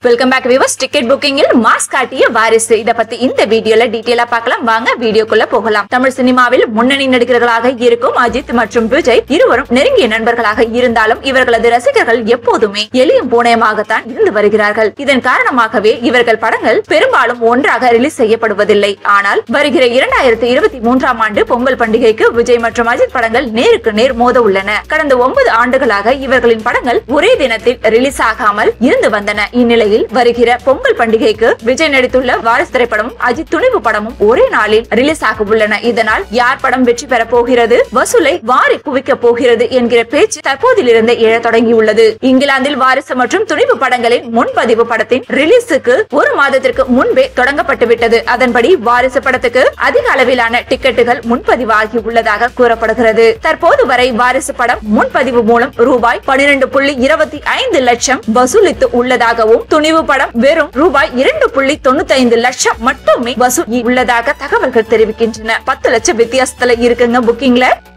welcome back viewers ticket புக்கிங்கில் mass காட்டிய வாரிசு இத பத்தி இந்த வீடியோல டீடைலா பார்க்கலாம் வாங்க வீடியோக்குள்ள போகலாம் தமிழ் சினிமாவில் முன்னணி நடிகர்களாக இருக்கும் அஜித் மற்றும் விஜய் இருவரும் நெருங்கிய நண்பர்களாக இருந்தாலும் இவர்களது ரசிகர்கள் எப்போதுமே எளியும் பூனையமாகத்தான் இருந்து வருகிறார்கள் இதன் காரணமாகவே இவர்கள் படங்கள் பெரும்பாலும் ஒன்றாக ரிலீஸ் செய்யப்படுவதில்லை ஆனால் வருகிற இரண்டாயிரத்தி இருபத்தி மூன்றாம் ஆண்டு பொங்கல் பண்டிகைக்கு விஜய் மற்றும் அஜித் படங்கள் நேருக்கு நேர் மோத உள்ளன கடந்த ஒன்பது ஆண்டுகளாக இவர்களின் படங்கள் ஒரே தினத்தில் ரிலீஸ் ஆகாமல் இருந்து வந்தன இந்நிலையில் வருகிற பொங்கல் பண்டிகைக்கு விஜய் நடித்துள்ள வாரிசு திரைப்படமும் அஜித் துணிவு படமும் ஒரே நாளில் ரிலீஸ் ஆக உள்ளன இதனால் யார் படம் வெற்றி பெற போகிறது வசூலை வாரி குவிக்க போகிறது என்கிற பேச்சு தற்போதிலிருந்தே எழத் தொடங்கியுள்ளது இங்கிலாந்தில் வாரிசு மற்றும் துணிவு படங்களின் முன்பதிவு படத்தின் ரிலீஸுக்கு ஒரு மாதத்திற்கு முன்பே தொடங்கப்பட்டு விட்டது அதன்படி வாரிசு படத்துக்கு அதிக அளவிலான டிக்கெட்டுகள் முன்பதிவாகி உள்ளதாக கூறப்படுகிறது தற்போது வரை வாரிசு படம் முன்பதிவு மூலம் ரூபாய் பனிரெண்டு புள்ளி இருபத்தி ஐந்து லட்சம் வசூலித்து உள்ளதாகவும் துணிவு படம் வெறும் ரூபாய் இரண்டு புள்ளி தொண்ணூத்தி ஐந்து லட்சம் மட்டுமே வசூல் உள்ளதாக தகவல்கள் தெரிவிக்கின்றன பத்து லட்சம் வித்தியாசத்துல இருக்குங்க புக்கிங்ல